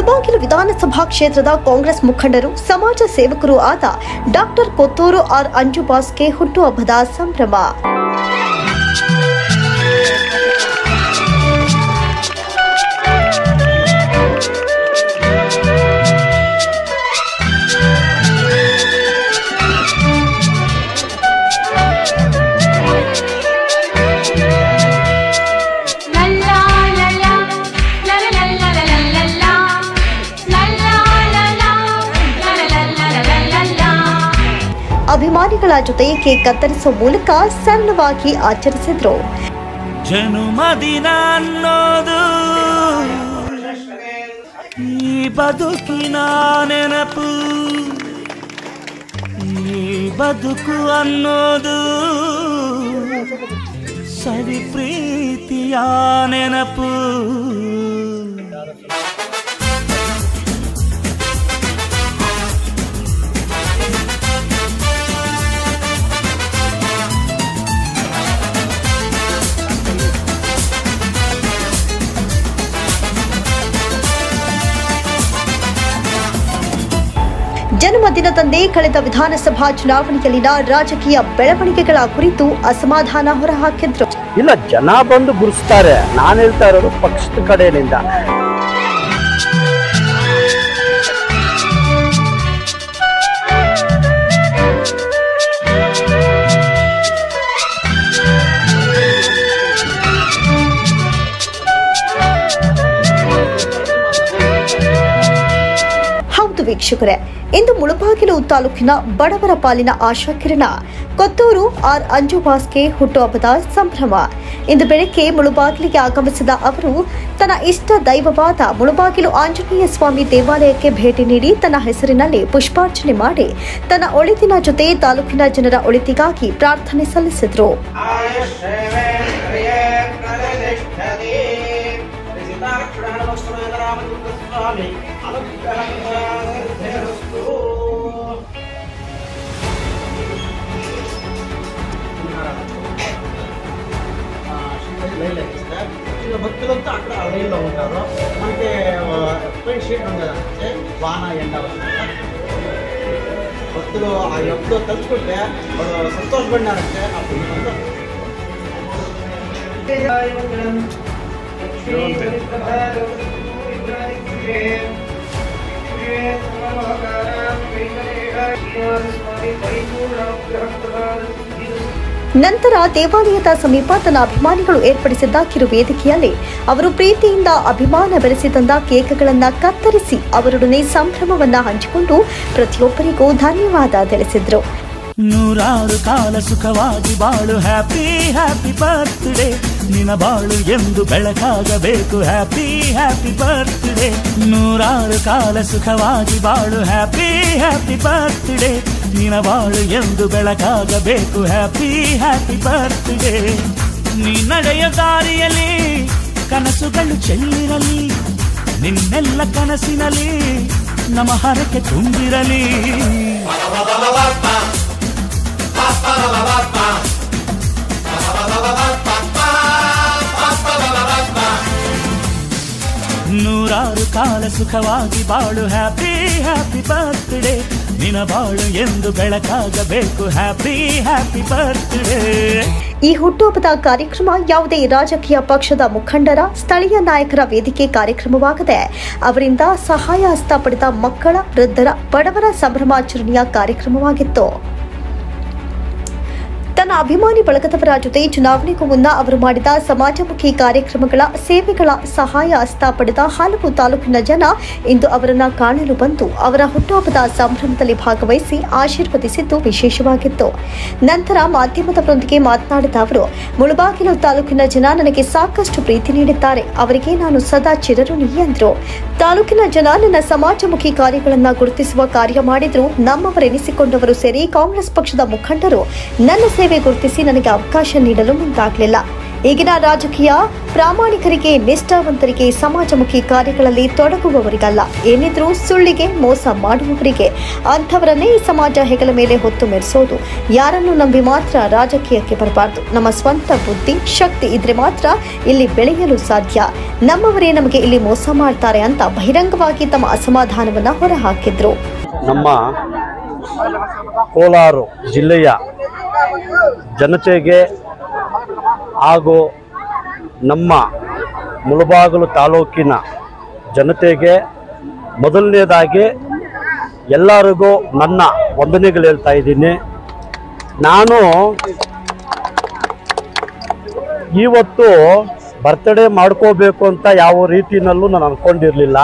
ಮುಳಬಾಗಿಲು ವಿಧಾನಸಭಾ ಕ್ಷೇತ್ರದ ಕಾಂಗ್ರೆಸ್ ಮುಖಂಡರು ಸಮಾಜ ಸೇವಕರು ಆದ ಡಾಕ್ಟರ್ ಕೊತ್ತೂರು ಆರ್ ಅಂಜುಬಾಸ್ಗೆ ಹುಟ್ಟುಹಬ್ಬದ ಸಂಭ್ರಮ La la la la, la la la la la la la, la la la la, la la la la la la la. ಅಭಿಮಾನಿಗಳ ಜೊತೆ ಕೇಕ್ ಕತ್ತರಿಸುವ ಮೂಲಕ ಸರಳವಾಗಿ ಆಚರಿಸಿದ್ರು ಜನುಮದಿನ ಅನ್ನೋದು ಈ ಬದುಕಿನ ನೆನಪು ಈ ಬದುಕು ಅನ್ನೋದು ಸವಿ ಪ್ರೀತಿಯ ನೆನಪು ಜನ್ಮದಿನದಂದೇ ಕಳೆದ ವಿಧಾನಸಭಾ ಚುನಾವಣೆಯಲ್ಲಿನ ರಾಜಕೀಯ ಬೆಳವಣಿಗೆಗಳ ಕುರಿತು ಅಸಮಾಧಾನ ಹೊರಹಾಕಿದ್ರು ಇಲ್ಲ ಜನ ಬಂದು ಗುರುಸ್ತಾರೆ ನಾನು ಹೇಳ್ತಾ ಇರೋದು ಪಕ್ಷದ ಕಡೆಯಿಂದ ಹೌದು ವೀಕ್ಷಕರೇ ಇಂದು ಮುಳಬಾಗಿಲು ತಾಲೂಕಿನ ಬಡವರ ಪಾಲಿನ ಆಶಾಕಿರಣ ಕೊತ್ತೂರು ಆರ್ ಅಂಜುಬಾಸ್ಗೆ ಹುಟ್ಟುಹಬ್ಬದ ಸಂಭ್ರಮ ಇಂದು ಬೆಳಗ್ಗೆ ಮುಳುಬಾಗಿಲಿಗೆ ಆಗಮಿಸಿದ ಅವರು ತನ್ನ ಇಷ್ಟ ದೈವವಾದ ಮುಳುಬಾಗಿಲು ಆಂಜನೇಯ ಸ್ವಾಮಿ ದೇವಾಲಯಕ್ಕೆ ಭೇಟಿ ನೀಡಿ ತನ್ನ ಹೆಸರಿನಲ್ಲಿ ಪುಷ್ಪಾರ್ಚನೆ ಮಾಡಿ ತನ್ನ ಒಳಿತಿನ ಜೊತೆ ತಾಲೂಕಿನ ಜನರ ಒಳಿತಿಗಾಗಿ ಪ್ರಾರ್ಥನೆ ಸಲ್ಲಿಸಿದರು ఇంకా భక్తులంతా అక్కడ ఆ లైన్లో ఉంటారు మనకి పెయింట్ షీట్ ఉంది కదంటే వాన ఎండ వస్తుంది భక్తులు ఆ ఎప్పుడు తలుచుకుంటే వాళ్ళు సంతోషపడినారంటే అప్పుడు ఇదంతా ನಂತರ ದೇವಾಲಯದ ಸಮೀಪ ತನ್ನ ಅಭಿಮಾನಿಗಳು ಏರ್ಪಡಿಸಿದ್ದ ಕಿರು ವೇದಿಕೆಯಲ್ಲಿ ಅವರು ಪ್ರೀತಿಯಿಂದ ಅಭಿಮಾನ ಬೆಳೆಸಿ ತಂದ ಕೇಕ್ಗಳನ್ನ ಕತ್ತರಿಸಿ ಅವರೊಡನೆ ಸಂಭ್ರಮವನ್ನ ಹಂಚಿಕೊಂಡು ಪ್ರತಿಯೊಬ್ಬರಿಗೂ ಧನ್ಯವಾದ ತಿಳಿಸಿದ್ರು ನೂರಾರು ಕಾಲ ಸುಖವಾಗಿ ಬಾಳು ಹ್ಯಾಪಿ ಹ್ಯಾಪಿ ಬರ್ತ್ಡೇ ನಿನ ಬಾಳು ಎಂದು ಬೆಳಕಾಗಬೇಕು ಹ್ಯಾಪಿ ಹ್ಯಾಪಿ ಬರ್ತ್ಡೇ ನೂರಾರು ಕಾಲ ಸುಖವಾಗಿ ಬಾಳು ಹ್ಯಾಪಿ ಹ್ಯಾಪಿ ಬರ್ತ್ಡೇ ನಿನ ಬಾಳು ಎಂದು ಬೆಳಕಾಗಬೇಕು ಹ್ಯಾಪಿ ಹ್ಯಾಪಿ ಬರ್ತ್ಡೇ ನೀ ನಡೆಯ ದಾರಿಯಲ್ಲಿ ಕನಸುಗಳು ಚೆಲ್ಲಿರಲಿ ನಿನ್ನೆಲ್ಲ ಕನಸಿನಲ್ಲಿ ನಮ್ಮ ಹರಕೆ ತುಂಬಿರಲಿ ನೂರಾರು ಕಾಲ ಸುಖವಾಗಿ ಬಾಳು ಹ್ಯಾಪಿ ಹ್ಯಾಪಿ ಬರ್ತ್ಡೇ ನಿನ ಬಾಳು ಎಂದು ಬೆಳಕಾಗಬೇಕು ಹ್ಯಾಪಿ ಹ್ಯಾಪಿ ಬರ್ತ್ಡೇ ಈ ಹುಟ್ಟುಹಬ್ಬದ ಕಾರ್ಯಕ್ರಮ ಯಾವುದೇ ರಾಜಕೀಯ ಪಕ್ಷದ ಮುಖಂಡರ ಸ್ಥಳೀಯ ನಾಯಕರ ವೇದಿಕೆ ಕಾರ್ಯಕ್ರಮವಾಗದೆ ಅವರಿಂದ ಸಹಾಯ ಹಸ್ತ ಪಡೆದ ಮಕ್ಕಳ ವೃದ್ಧರ ಬಡವರ ಸಂಭ್ರಮಾಚರಣೆಯ ಕಾರ್ಯಕ್ರಮವಾಗಿತ್ತು ತನ್ನ ಅಭಿಮಾನಿ ಬಳಗದವರ ಜೊತೆ ಚುನಾವಣೆಗೂ ಮುನ್ನ ಅವರು ಮಾಡಿದ ಸಮಾಜಮುಖಿ ಕಾರ್ಯಕ್ರಮಗಳ ಸೇವೆಗಳ ಸಹಾಯ ಹಸ್ತ ಪಡೆದ ಹಲವು ತಾಲೂಕಿನ ಜನ ಇಂದು ಅವರನ್ನ ಕಾಣಲು ಬಂದು ಅವರ ಹುಟ್ಟುಹಬ್ಬದ ಸಂಭ್ರಮದಲ್ಲಿ ಭಾಗವಹಿಸಿ ಆಶೀರ್ವದಿಸಿದ್ದು ವಿಶೇಷವಾಗಿತ್ತು ನಂತರ ಮಾಧ್ಯಮದವರೊಂದಿಗೆ ಮಾತನಾಡಿದ ಅವರು ಮುಳಬಾಗಿಲು ತಾಲೂಕಿನ ಜನ ನನಗೆ ಸಾಕಷ್ಟು ಪ್ರೀತಿ ನೀಡಿದ್ದಾರೆ ಅವರಿಗೆ ನಾನು ಸದಾ ಚಿರಋಣಿ ಎಂದರು ತಾಲೂಕಿನ ಜನ ನನ್ನ ಸಮಾಜಮುಖಿ ಕಾರ್ಯಗಳನ್ನು ಗುರುತಿಸುವ ಕಾರ್ಯ ಮಾಡಿದ್ರು ನಮ್ಮವರೆನಿಸಿಕೊಂಡವರು ಸೇರಿ ಕಾಂಗ್ರೆಸ್ ಪಕ್ಷದ ಮುಖಂಡರು ನನ್ನ ಸೇವೆ ಗುರುತಿಸಿ ನನಗೆ ಅವಕಾಶ ನೀಡಲು ಮುಂದಾಗಲಿಲ್ಲ ಈಗಿನ ರಾಜಕೀಯ ಪ್ರಾಮಾಣಿಕರಿಗೆ ನಿಷ್ಠಾವಂತರಿಗೆ ಸಮಾಜಮುಖಿ ಕಾರ್ಯಗಳಲ್ಲಿ ತೊಡಗುವವರಿಗಲ್ಲ ಏನಿದ್ರೂ ಸುಳ್ಳಿಗೆ ಮೋಸ ಮಾಡುವವರಿಗೆ ಅಂಥವರನ್ನೇ ಈ ಸಮಾಜ ಹೆಗಲ ಮೇಲೆ ಹೊತ್ತು ಮೆರೆಸೋದು ಯಾರನ್ನು ನಂಬಿ ಮಾತ್ರ ರಾಜಕೀಯಕ್ಕೆ ಬರಬಾರದು ನಮ್ಮ ಸ್ವಂತ ಬುದ್ಧಿ ಶಕ್ತಿ ಇದ್ರೆ ಮಾತ್ರ ಇಲ್ಲಿ ಬೆಳೆಯಲು ಸಾಧ್ಯ ನಮ್ಮವರೇ ನಮಗೆ ಇಲ್ಲಿ ಮೋಸ ಮಾಡ್ತಾರೆ ಅಂತ ಬಹಿರಂಗವಾಗಿ ತಮ್ಮ ಅಸಮಾಧಾನವನ್ನ ಹೊರಹಾಕಿದ್ರು ನಮ್ಮ ಕೋಲಾರ ಜಿಲ್ಲೆಯ ಜನತೆಗೆ ಹಾಗೂ ನಮ್ಮ ಮುಳಬಾಗಿಲು ತಾಲೂಕಿನ ಜನತೆಗೆ ಮೊದಲನೇದಾಗಿ ಎಲ್ಲರಿಗೂ ನನ್ನ ವಂದನೆಗಳು ಹೇಳ್ತಾ ಇದ್ದೀನಿ ನಾನು ಇವತ್ತು ಬರ್ತ್ಡೇ ಮಾಡ್ಕೋಬೇಕು ಅಂತ ಯಾವ ರೀತಿಯಲ್ಲೂ ನಾನು ಅಂದ್ಕೊಂಡಿರಲಿಲ್ಲ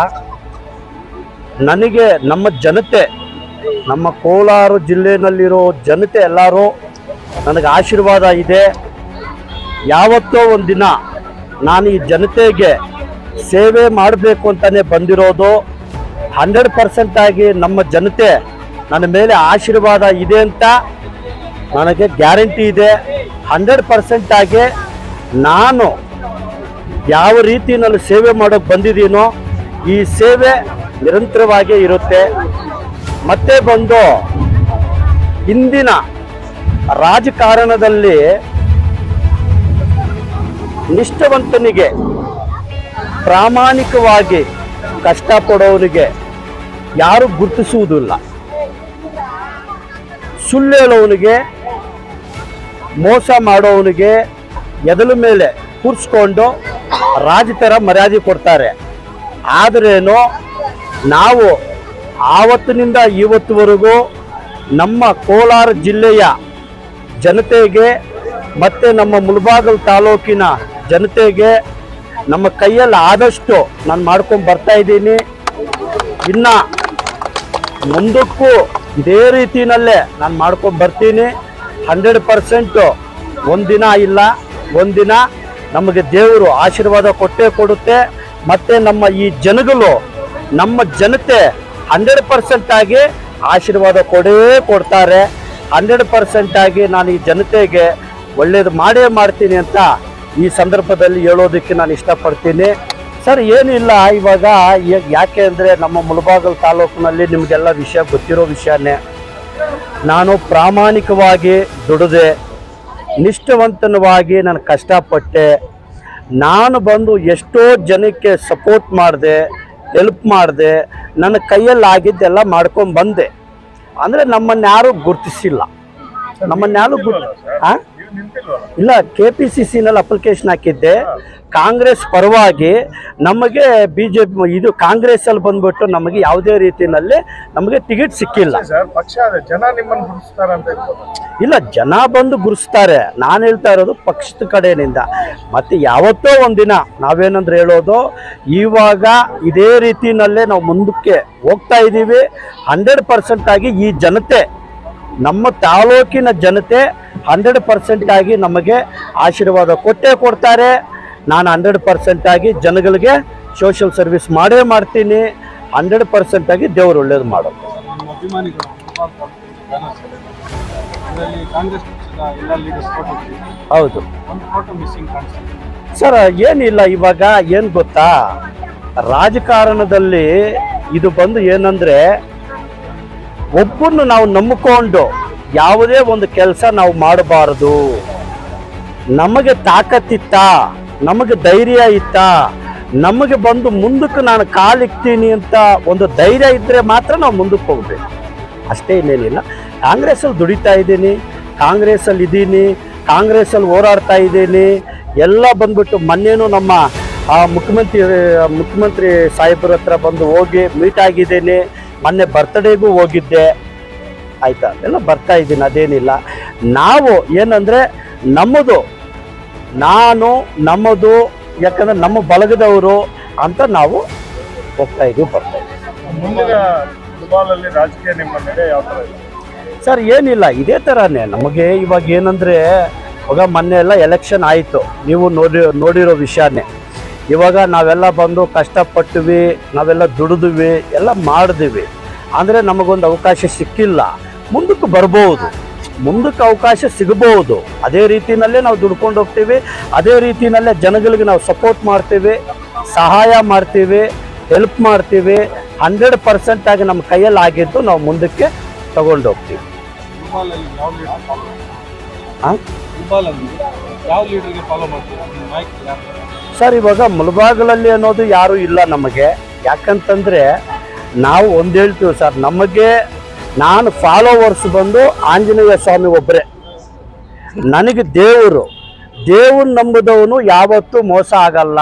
ನನಗೆ ನಮ್ಮ ಜನತೆ ನಮ್ಮ ಕೋಲಾರ ಜಿಲ್ಲೆನಲ್ಲಿರೋ ಜನತೆ ಎಲ್ಲರೂ ನನಗೆ ಆಶೀರ್ವಾದ ಇದೆ ಯಾವತ್ತೋ ಒಂದಿನ ನಾನು ಈ ಜನತೆಗೆ ಸೇವೆ ಮಾಡಬೇಕು ಅಂತಲೇ ಬಂದಿರೋದು ಹಂಡ್ರೆಡ್ ಪರ್ಸೆಂಟ್ ಆಗಿ ನಮ್ಮ ಜನತೆ ನನ್ನ ಮೇಲೆ ಆಶೀರ್ವಾದ ಇದೆ ಅಂತ ನನಗೆ ಗ್ಯಾರಂಟಿ ಇದೆ ಹಂಡ್ರೆಡ್ ಪರ್ಸೆಂಟ್ ಆಗಿ ನಾನು ಯಾವ ರೀತಿಯಲ್ಲಿ ಸೇವೆ ಮಾಡೋಕ್ಕೆ ಬಂದಿದ್ದೀನೋ ಈ ಸೇವೆ ನಿರಂತರವಾಗಿ ಇರುತ್ತೆ ಮತ್ತೆ ಬಂದು ಇಂದಿನ ರಾಜಕಾರಣದಲ್ಲಿ ನಿಷ್ಠವಂತನಿಗೆ ಪ್ರಾಮಾಣಿಕವಾಗಿ ಕಷ್ಟಪಡೋನಿಗೆ ಯಾರು ಗುರುತಿಸುವುದಿಲ್ಲ ಸುಳ್ಳು ಹೇಳೋವನಿಗೆ ಮೋಸ ಮಾಡೋವನಿಗೆ ಎದಲ ಮೇಲೆ ಕೂರಿಸ್ಕೊಂಡು ರಾಜ ಥರ ಮರ್ಯಾದೆ ಕೊಡ್ತಾರೆ ಆದ್ರೇನು ನಾವು ಆವತ್ತಿನಿಂದ ಇವತ್ತುವರೆಗೂ ನಮ್ಮ ಕೋಲಾರ ಜಿಲ್ಲೆಯ ಜನತೆಗೆ ಮತ್ತು ನಮ್ಮ ಮುಳಬಾಗಲ್ ತಾಲೂಕಿನ ಜನತೆಗೆ ನಮ್ಮ ಕೈಯಲ್ಲಿ ಆದಷ್ಟು ನಾನು ಮಾಡ್ಕೊಂಡು ಬರ್ತಾ ಇದ್ದೀನಿ ಇನ್ನು ಮುಂದಕ್ಕೂ ಇದೇ ರೀತಿನಲ್ಲೇ ನಾನು ಮಾಡ್ಕೊಂಡು ಬರ್ತೀನಿ ಹಂಡ್ರೆಡ್ ಪರ್ಸೆಂಟು ಒಂದಿನ ಇಲ್ಲ ಒಂದಿನ ನಮಗೆ ದೇವರು ಆಶೀರ್ವಾದ ಕೊಟ್ಟೇ ಕೊಡುತ್ತೆ ಮತ್ತು ನಮ್ಮ ಈ ಜನಗಳು ನಮ್ಮ ಜನತೆ ಹಂಡ್ರೆಡ್ ಪರ್ಸೆಂಟ್ ಆಗಿ ಆಶೀರ್ವಾದ ಕೊಡೇ ಕೊಡ್ತಾರೆ ಹಂಡ್ರೆಡ್ ಪರ್ಸೆಂಟ್ ಆಗಿ ನಾನು ಈ ಜನತೆಗೆ ಒಳ್ಳೇದು ಮಾಡೇ ಮಾಡ್ತೀನಿ ಅಂತ ಈ ಸಂದರ್ಭದಲ್ಲಿ ಹೇಳೋದಕ್ಕೆ ನಾನು ಇಷ್ಟಪಡ್ತೀನಿ ಸರ್ ಏನಿಲ್ಲ ಇವಾಗ ಯಾ- ಯಾಕೆ ಅಂದರೆ ನಮ್ಮ ಮುಳಬಾಗಲ್ ತಾಲೂಕಿನಲ್ಲಿ ನಿಮಗೆಲ್ಲ ವಿಷಯ ಗೊತ್ತಿರೋ ವಿಷಯನೇ ನಾನು ಪ್ರಾಮಾಣಿಕವಾಗಿ ದುಡಿದೆ ನಿಷ್ಠವಂತನವಾಗಿ ನಾನು ಕಷ್ಟಪಟ್ಟೆ ನಾನು ಬಂದು ಎಷ್ಟೋ ಜನಕ್ಕೆ ಸಪೋರ್ಟ್ ಮಾಡಿದೆ ಹೆಲ್ಪ್ ಮಾಡಿದೆ ನನ್ನ ಕೈಯಲ್ಲಿ ಆಗಿದ್ದೆಲ್ಲ ಮಾಡ್ಕೊಂಡು ಬಂದೆ ಅಂದರೆ ನಮ್ಮನ್ನು ಯಾರೂ ಗುರ್ತಿಸಿಲ್ಲ ನಮ್ಮನ್ನು ಯಾರು ಗುರ್ ಹಾಂ ಇಲ್ಲ ಕೆ ಪಿ ಸಿ ಸಿನಲ್ಲಿ ಅಪ್ಲಿಕೇಶನ್ ಹಾಕಿದ್ದೆ ಕಾಂಗ್ರೆಸ್ ಪರವಾಗಿ ನಮಗೆ ಬಿ ಜೆ ಪಿ ಇದು ಕಾಂಗ್ರೆಸ್ಸಲ್ಲಿ ಬಂದ್ಬಿಟ್ಟು ನಮಗೆ ಯಾವುದೇ ರೀತಿಯಲ್ಲಿ ನಮಗೆ ಟಿಕೆಟ್ ಸಿಕ್ಕಿಲ್ಲ ಸರ್ ಪಕ್ಷ ಅದೇ ಜನ ನಿಮ್ಮನ್ನು ಗುರುತಿಸ್ತಾರೆ ಅಂತ ಇಟ್ಕೊಂಡು ಇಲ್ಲ ಜನ ಬಂದು ಗುರುಸ್ತಾರೆ ನಾನು ಹೇಳ್ತಾ ಇರೋದು ಪಕ್ಷದ ಕಡೆಯಿಂದ ಮತ್ತೆ ಯಾವತ್ತೋ ಒಂದಿನ ನಾವೇನಂದ್ರೆ ಹೇಳೋದು ಇವಾಗ ಇದೇ ರೀತಿನಲ್ಲೇ ನಾವು ಮುಂದಕ್ಕೆ ಹೋಗ್ತಾ ಇದ್ದೀವಿ ಹಂಡ್ರೆಡ್ ಪರ್ಸೆಂಟ್ ಆಗಿ ಈ ಜನತೆ ನಮ್ಮ ತಾಲೂಕಿನ ಜನತೆ ಹಂಡ್ರೆಡ್ ಪರ್ಸೆಂಟ್ ಆಗಿ ನಮಗೆ ಆಶೀರ್ವಾದ ಕೊಟ್ಟೇ ಕೊಡ್ತಾರೆ ನಾನು ಹಂಡ್ರೆಡ್ ಪರ್ಸೆಂಟ್ ಆಗಿ ಜನಗಳಿಗೆ ಸೋಷಿಯಲ್ ಸರ್ವಿಸ್ ಮಾಡೇ ಮಾಡ್ತೀನಿ ಹಂಡ್ರೆಡ್ ಪರ್ಸೆಂಟ್ ಆಗಿ ದೇವರು ಒಳ್ಳೇದು ಮಾಡೋದು ನಿಮ್ಮ ಅಭಿಮಾನಿಗಳು ಅದರಲ್ಲಿ ಕಾಂಗ್ರೆಸ್ ಪಕ್ಷದ ಎಲ್ಲ ಲೀಡರ್ಸ್ ಫೋಟೋ ಹೌದು ಒಂದು ಫೋಟೋ ಮಿಸ್ಸಿಂಗ್ ಕಾಣಿಸ್ತಿದೆ ಸರ್ ಏನಿಲ್ಲ ಇವಾಗ ಏನು ಗೊತ್ತಾ ರಾಜಕಾರಣದಲ್ಲಿ ಇದು ಬಂದು ಏನಂದ್ರೆ ಒಬ್ಬನ್ನು ನಾವು ನಂಬಿಕೊಂಡು ಯಾವುದೇ ಒಂದು ಕೆಲಸ ನಾವು ಮಾಡಬಾರದು ನಮಗೆ ತಾಕತ್ತಿತ್ತ ನಮಗೆ ಧೈರ್ಯ ಇತ್ತ ನಮಗೆ ಬಂದು ಮುಂದಕ್ಕೆ ನಾನು ಕಾಲಿಕ್ತೀನಿ ಅಂತ ಒಂದು ಧೈರ್ಯ ಇದ್ದರೆ ಮಾತ್ರ ನಾವು ಮುಂದಕ್ಕೆ ಹೋಗ್ಬೇಕು ಅಷ್ಟೇ ಇನ್ನೇನಿಲ್ಲ ಕಾಂಗ್ರೆಸ್ಸಲ್ಲಿ ದುಡಿತಾ ಇದ್ದೀನಿ ಕಾಂಗ್ರೆಸ್ಸಲ್ಲಿ ಇದ್ದೀನಿ ಕಾಂಗ್ರೆಸ್ಸಲ್ಲಿ ಹೋರಾಡ್ತಾ ಇದ್ದೀನಿ ಎಲ್ಲ ಬಂದ್ಬಿಟ್ಟು ಮೊನ್ನೆನೂ ನಮ್ಮ ಆ ಮುಖ್ಯಮಂತ್ರಿ ಮುಖ್ಯಮಂತ್ರಿ ಸಾಹೇಬ್ರ ಹತ್ರ ಬಂದು ಹೋಗಿ ಮೀಟ್ ಆಗಿದ್ದೀನಿ ಮೊನ್ನೆ ಬರ್ತ್ಡೇಗೂ ಹೋಗಿದ್ದೆ ಆಯ್ತಾ ಎಲ್ಲ ಬರ್ತಾ ಇದ್ದೀನಿ ಅದೇನಿಲ್ಲ ನಾವು ಏನಂದರೆ ನಮ್ಮದು ನಾನು ನಮ್ಮದು ಯಾಕಂದ್ರೆ ನಮ್ಮ ಬಳಗದವರು ಅಂತ ನಾವು ಹೋಗ್ತಾ ಇದೀವಿ ಬರ್ತಾ ಇದ್ದೀವಿ ಮುಂದಿನ ಫುಟ್ಬಾಲಲ್ಲಿ ರಾಜಕೀಯ ನಿಮ್ಮ ನಡೆ ಯಾವ ಥರ ಇದೆ ಸರ್ ಏನಿಲ್ಲ ಇದೇ ಥರನೇ ನಮಗೆ ಇವಾಗ ಏನಂದರೆ ಇವಾಗ ಮೊನ್ನೆ ಎಲ್ಲ ಎಲೆಕ್ಷನ್ ಆಯಿತು ನೀವು ನೋಡಿ ನೋಡಿರೋ ವಿಷಯನೇ ಇವಾಗ ನಾವೆಲ್ಲ ಬಂದು ಕಷ್ಟಪಟ್ಟಿವಿ ನಾವೆಲ್ಲ ದುಡಿದ್ವಿ ಎಲ್ಲ ಮಾಡಿದ್ವಿ ಅಂದರೆ ನಮಗೊಂದು ಅವಕಾಶ ಸಿಕ್ಕಿಲ್ಲ ಮುಂದಕ್ಕೆ ಬರ್ಬೋದು ಮುಂದಕ್ಕೆ ಅವಕಾಶ ಸಿಗಬಹುದು ಅದೇ ರೀತಿನಲ್ಲೇ ನಾವು ದುಡ್ಕೊಂಡು ಹೋಗ್ತೀವಿ ಅದೇ ರೀತಿನಲ್ಲೇ ಜನಗಳಿಗೆ ನಾವು ಸಪೋರ್ಟ್ ಮಾಡ್ತೀವಿ ಸಹಾಯ ಮಾಡ್ತೀವಿ ಹೆಲ್ಪ್ ಮಾಡ್ತೀವಿ ಹಂಡ್ರೆಡ್ ಪರ್ಸೆಂಟ್ ಆಗಿ ನಮ್ಮ ಕೈಯಲ್ಲಿ ಆಗಿದ್ದು ನಾವು ಮುಂದಕ್ಕೆ ತಗೊಂಡು ಹೋಗ್ತೀವಿ ಫುಟ್ಬಾಲಲ್ಲಿ ಯಾವ ಲೀಡರ್ ಫಾಲೋ ಹಾಂ ಫುಟ್ಬಾಲಲ್ಲಿ ಯಾವ ಲೀಡರ್ಗೆ ಫಾಲೋ ಮಾಡ್ತೀರಾ ನಿಮ್ಮ ನಾಯಕರು ಯಾರು ಸರ್ ಇವಾಗ ಮುಳಬಾಗಲಲ್ಲಿ ಅನ್ನೋದು ಯಾರು ಇಲ್ಲ ನಮಗೆ ಯಾಕಂತಂದ್ರೆ ನಾವು ಒಂದು ಹೇಳ್ತೀವಿ ಸರ್ ನಮಗೆ ನಾನು ಫಾಲೋವರ್ಸ್ ಬಂದು ಆಂಜನೇಯ ಸ್ವಾಮಿ ಒಬ್ಬರೇ ನನಗೆ ದೇವರು ದೇವ್ರು ನಂಬುದವನು ಯಾವತ್ತೂ ಮೋಸ ಆಗಲ್ಲ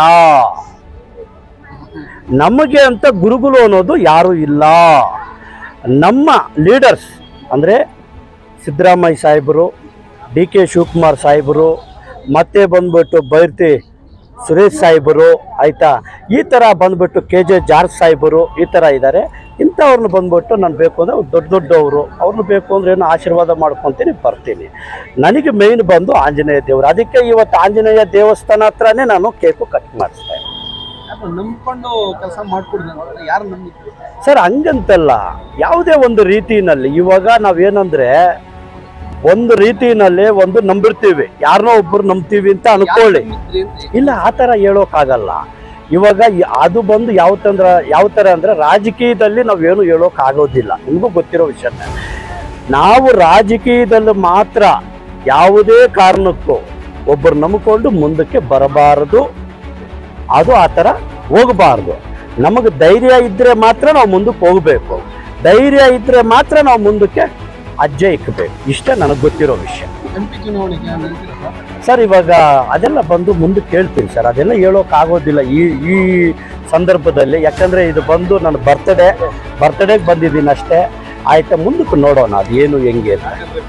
ನಮಗೆ ಅಂತ ಗುರುಗಳು ಅನ್ನೋದು ಯಾರು ಇಲ್ಲ ನಮ್ಮ ಲೀಡರ್ಸ್ ಅಂದರೆ ಸಿದ್ದರಾಮಯ್ಯ ಸಾಹೇಬರು ಡಿ ಕೆ ಶಿವಕುಮಾರ್ ಸಾಹೇಬರು ಮತ್ತೆ ಬಂದ್ಬಿಟ್ಟು ಬೈರ್ತಿ ಸುರೇಶ್ ಸಾಹೇಬರು ಆಯಿತಾ ಈ ಥರ ಬಂದ್ಬಿಟ್ಟು ಕೆ ಜೆ ಜಾರ್ಜ್ ಸಾಹೇಬರು ಈ ಥರ ಇದ್ದಾರೆ ಇಂಥವ್ರನ್ನ ಬಂದ್ಬಿಟ್ಟು ನಾನು ಬೇಕು ಅಂದರೆ ಅವ್ರು ದೊಡ್ಡ ದೊಡ್ಡವರು ಅವ್ರನ್ನ ಬೇಕು ಅಂದರೆ ಏನು ಆಶೀರ್ವಾದ ಮಾಡ್ಕೊತೀನಿ ಬರ್ತೀನಿ ನನಗೆ ಮೇಯ್ನ್ ಬಂದು ಆಂಜನೇಯ ದೇವರು ಅದಕ್ಕೆ ಇವತ್ತು ಆಂಜನೇಯ ದೇವಸ್ಥಾನ ಹತ್ರನೇ ನಾನು ಕೇಕು ಕಟ್ ಮಾಡಿಸ್ತಾ ಇದ್ದೀನಿ ಯಾರು ನಂಬ್ಕೊಂಡು ಕೆಲಸ ಮಾಡ್ಕೊಡಿದ್ರೆ ಯಾರು ನಂಬಿದ್ರು ಸರ್ ಹಂಗಂತಲ್ಲ ಯಾವುದೇ ಒಂದು ರೀತಿನಲ್ಲಿ ಇವಾಗ ನಾವೇನಂದ್ರೆ ಒಂದು ರೀತಿನಲ್ಲಿ ಒಂದು ನಂಬಿರ್ತೀವಿ ಯಾರನ್ನೋ ಒಬ್ರು ನಂಬ್ತೀವಿ ಅಂತ ಅನ್ಕೊಳ್ಳಿ ಇಲ್ಲ ಆ ಥರ ಹೇಳೋಕ್ಕಾಗಲ್ಲ ಇವಾಗ ಈ- ಅದು ಬಂದು ಯಾವ ತಂದ್ರ ಯಾವ ಥರ ಅಂದ್ರೆ ರಾಜಕೀಯದಲ್ಲಿ ನಾವೇನು ಹೇಳೋಕ್ಕಾಗೋದಿಲ್ಲ ನಿಮಗೂ ಗೊತ್ತಿರೋ ವಿಷಯನೇ ನಾವು ರಾಜಕೀಯದಲ್ಲಿ ಮಾತ್ರ ಯಾವುದೇ ಕಾರಣಕ್ಕೂ ಒಬ್ಬರು ನಂಬಿಕೊಂಡು ಮುಂದಕ್ಕೆ ಬರಬಾರದು ಅದು ಆ ಥರ ಹೋಗಬಾರ್ದು ನಮಗೆ ಧೈರ್ಯ ಇದ್ದರೆ ಮಾತ್ರ ನಾವು ಮುಂದಕ್ಕೆ ಹೋಗಬೇಕು ಧೈರ್ಯ ಇದ್ದರೆ ಮಾತ್ರ ನಾವು ಮುಂದಕ್ಕೆ ಅಜ್ಜೆ ಇಕ್ಕಬೇಕು ಇಷ್ಟೇ ನನಗೆ ಗೊತ್ತಿರೋ ವಿಷಯ ಎಂ ಪಿ ಚುನಾವಣೆಗೆ ನಿಲ್ತೀರಾ ಸರ್? ಸರ್ ಇವಾಗ ಅದೆಲ್ಲ ಬಂದು ಮುಂದಕ್ಕೆ ಹೇಳ್ತೀನಿ ಸರ್ ಅದೆಲ್ಲ ಹೇಳೋಕ್ಕಾಗೋದಿಲ್ಲ ಈ ಈ ಸಂದರ್ಭದಲ್ಲಿ ಯಾಕಂದರೆ ಇದು ಬಂದು ನನ್ನ ಬರ್ತ್ಡೇ ಬರ್ತ್ಡೇಗೆ ಬಂದಿದ್ದೀನಿ ಅಷ್ಟೇ ಆಯ್ತಾ ಮುಂದಕ್ಕೆ ನೋಡೋಣ ಅದು ಏನು ಹೆಂಗೆ ಅಂತ ಯಾಕಂದ್ರೆ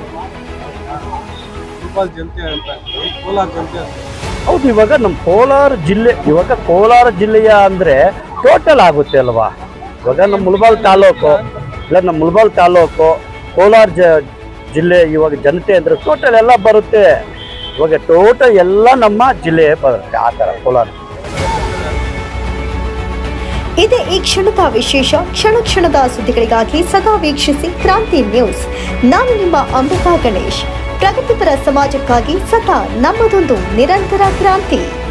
ಫುಟ್ಬಾಲ್ ಜನತೆ ಅಂತ ಕೋಲಾರ ಜನತೆ ಅಂತ ಹೌದು ಇವಾಗ ನಮ್ಮ ಕೋಲಾರ ಜಿಲ್ಲೆ ಇವಾಗ ಕೋಲಾರ ಜಿಲ್ಲೆಯ ಅಂದರೆ ಟೋಟಲ್ ಆಗುತ್ತೆ ಅಲ್ವಾ ಇವಾಗ ನಮ್ಮ ಮುಳಬಾಲ್ ತಾಲೂಕು ಇಲ್ಲ ನಮ್ಮ ಮುಳಬಾಲ್ ತಾಲೂಕು ಕೋಲಾರ ಜ ಜಿಲ್ಲೆ ಇವಾಗ ಜನತೆ ಅಂದರೆ ಟೋಟಲ್ ಎಲ್ಲ ಬರುತ್ತೆ ಇವಾಗ ಟೋಟಲ್ ಎಲ್ಲ ನಮ್ಮ ಜಿಲ್ಲೆ ಬರುತ್ತೆ ಆ ಥರ ಕೋಲಾರ ಇದೇ ಈ ಕ್ಷಣದ ವಿಶೇಷ ಕ್ಷಣ ಕ್ಷಣದ ಸುದ್ದಿಗಳಿಗಾಗಿ ಸದಾ ವೀಕ್ಷಿಸಿ ಕ್ರಾಂತಿ ನ್ಯೂಸ್ ನಾನು ನಿಮ್ಮ ಅಂಬಿಕಾ ಗಣೇಶ್ ಪ್ರಗತಿಪರ ಸಮಾಜಕ್ಕಾಗಿ ಸದಾ ನಮ್ಮದೊಂದು ನಿರಂತರ ಕ್ರಾಂತಿ